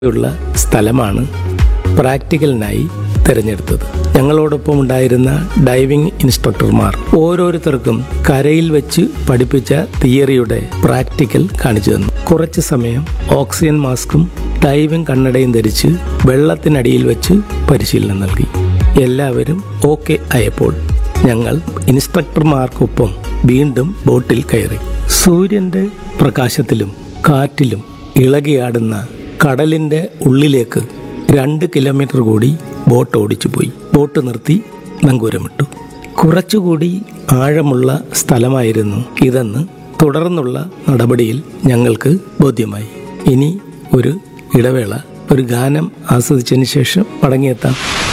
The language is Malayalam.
ഉള്ള സ്ഥലമാണ് പ്രാക്ടിക്കലിനായി തിരഞ്ഞെടുത്തത് ഞങ്ങളോടൊപ്പം ഉണ്ടായിരുന്ന ഡൈവിംഗ് ഇൻസ്ട്രക്ടർമാർ ഓരോരുത്തർക്കും കരയിൽ വെച്ച് പഠിപ്പിച്ച തിയറിയുടെ പ്രാക്ടിക്കൽ കാണിച്ചു തന്നു കുറച്ച് സമയം ഓക്സിജൻ മാസ്കും ഡൈവിംഗ് കണ്ണടയും ധരിച്ച് വെള്ളത്തിനടിയിൽ വെച്ച് പരിശീലനം നൽകി എല്ലാവരും ഓക്കെ ആയപ്പോൾ ഞങ്ങൾ ഇൻസ്ട്രക്ടർമാർക്കൊപ്പം വീണ്ടും ബോട്ടിൽ കയറി സൂര്യന്റെ പ്രകാശത്തിലും കാറ്റിലും ഇളകിയാടുന്ന കടലിന്റെ ഉള്ളിലേക്ക് രണ്ട് കിലോമീറ്റർ കൂടി ബോട്ട് ഓടിച്ചു പോയി ബോട്ട് നിർത്തി നങ്കൂരമിട്ടു കുറച്ചുകൂടി ആഴമുള്ള സ്ഥലമായിരുന്നു ഇതെന്ന് തുടർന്നുള്ള നടപടിയിൽ ഞങ്ങൾക്ക് ബോധ്യമായി ഇനി ഒരു ഇടവേള ഒരു ഗാനം ആസ്വദിച്ചതിന് ശേഷം മടങ്ങിയെത്താം